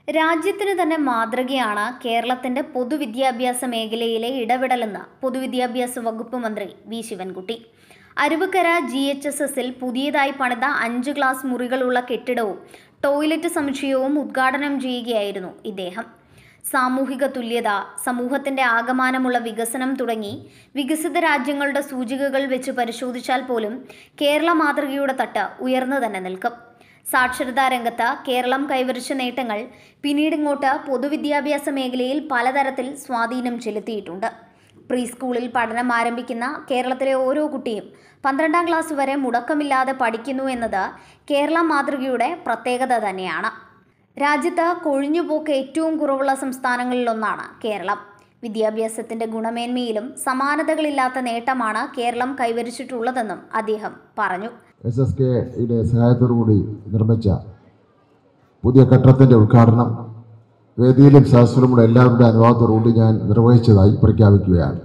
രാജ്യത്തിന് തന്നെ മാതൃകയാണ് കേരളത്തിന്റെ പൊതുവിദ്യാഭ്യാസ മേഖലയിലെ ഇടപെടലെന്ന് പൊതുവിദ്യാഭ്യാസ വകുപ്പ് മന്ത്രി V Sivankutty Aruvikkara G H S എസിൽ പുതിയതായി പണിത അഞ്ച് ക്ലാസ് മുറികളുള്ള കെട്ടിടവും ടോയ്ലറ്റ് സമുച്ചയവും ഉദ്ഘാടനം ചെയ്യുകയായിരുന്നു ഇദ്ദേഹം സാമൂഹിക തുല്യത സമൂഹത്തിന്റെ ആകമാനമുള്ള വികസനം തുടങ്ങി വികസിത രാജ്യങ്ങളുടെ സൂചികകൾ വെച്ച് പരിശോധിച്ചാൽ പോലും കേരള മാതൃകയുടെ തട്ട് ഉയർന്നു തന്നെ നിൽക്കും സാക്ഷരതാ രംഗത്ത് കേരളം കൈവരിച്ച നേട്ടങ്ങൾ പിന്നീടിങ്ങോട്ട് പൊതുവിദ്യാഭ്യാസ മേഖലയിൽ പലതരത്തിൽ സ്വാധീനം ചെലുത്തിയിട്ടുണ്ട് പ്രീ സ്കൂളിൽ പഠനം ആരംഭിക്കുന്ന കേരളത്തിലെ ഓരോ കുട്ടിയും പന്ത്രണ്ടാം ക്ലാസ് വരെ മുടക്കമില്ലാതെ പഠിക്കുന്നു എന്നത് കേരള മാതൃകയുടെ പ്രത്യേകത തന്നെയാണ് രാജ്യത്ത് കൊഴിഞ്ഞുപോക്ക് ഏറ്റവും കുറവുള്ള സംസ്ഥാനങ്ങളിലൊന്നാണ് കേരളം വിദ്യാഭ്യാസത്തിന്റെ ഗുണമേന്മയിലും സമാനതകളില്ലാത്ത നേട്ടമാണ് കേരളം കൈവരിച്ചിട്ടുള്ളതെന്നും അദ്ദേഹം പറഞ്ഞു എസ് എസ് കെയുടെ സഹായത്തോടുകൂടി നിർമ്മിച്ച പുതിയ കെട്ടിടത്തിൻ്റെ ഉദ്ഘാടനം വേദിയിലും സദസ്സിലുമുള്ള എല്ലാവരുടെ അനുഭവത്തോടുകൂടി ഞാൻ നിർവഹിച്ചതായി പ്രഖ്യാപിക്കുകയാണ്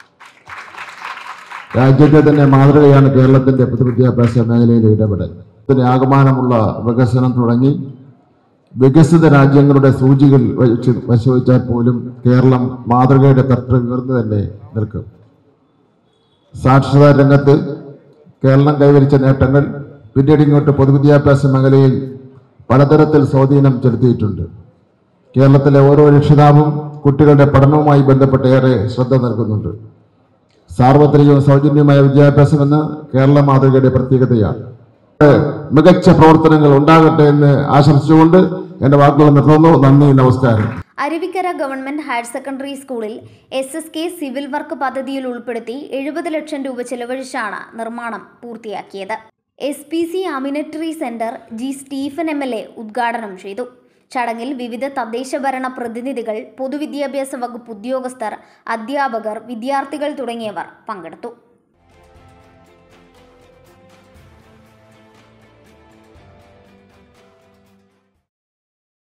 രാജ്യത്തെ തന്നെ മാതൃകയാണ് കേരളത്തിൻ്റെ പൊതുവിദ്യാഭ്യാസ മേഖലയിലെ ഇടപെടൽ ഇതിന് ആകമാനമുള്ള വികസനം തുടങ്ങി വികസിത രാജ്യങ്ങളുടെ സൂചികൾ വെച്ച് പരിശോധിച്ചാൽ പോലും കേരളം മാതൃകയുടെ തട്ട് ഉയർന്നു തന്നെ നിൽക്കും സാക്ഷരതാ രംഗത്ത് കേരളം കൈവരിച്ച നേട്ടങ്ങൾ പിന്നീട് ഇങ്ങോട്ട് പൊതുവിദ്യാഭ്യാസ മേഖലയിൽ പലതരത്തിൽ സ്വാധീനം ചെലുത്തിയിട്ടുണ്ട് കേരളത്തിലെ ഓരോ രക്ഷിതാവും കുട്ടികളുടെ പഠനവുമായി ബന്ധപ്പെട്ട് ഏറെ ശ്രദ്ധ നൽകുന്നുണ്ട് സാർവത്രികവും സൗജന്യമായ വിദ്യാഭ്യാസം എന്ന കേരള മാതൃകയുടെ പ്രത്യേകതയാണ് മികച്ച പ്രവർത്തനങ്ങൾ ഉണ്ടാകട്ടെ എന്ന് ആശംസിച്ചുകൊണ്ട് എൻ്റെ വാക്കുകൾ നിർത്തുന്നു നന്ദി നമസ്കാരം അരുവിക്കര ഗവൺമെന്റ് ഹയർ സെക്കൻഡറി സ്കൂളിൽ S S K civil work പദ്ധതിയിൽ ഉൾപ്പെടുത്തി എഴുപത് ലക്ഷം രൂപ ചെലവഴിച്ചാണ് നിർമ്മാണം പൂർത്തിയാക്കിയത് S P C amenity centre G Stephen M L A ഉദ്ഘാടനം ചെയ്തു ചടങ്ങിൽ വിവിധ തദ്ദേശ ഭരണ പ്രതിനിധികൾ പൊതുവിദ്യാഭ്യാസ വകുപ്പ് ഉദ്യോഗസ്ഥർ അധ്യാപകർ വിദ്യാർത്ഥികൾ തുടങ്ങിയവർ പങ്കെടുത്തു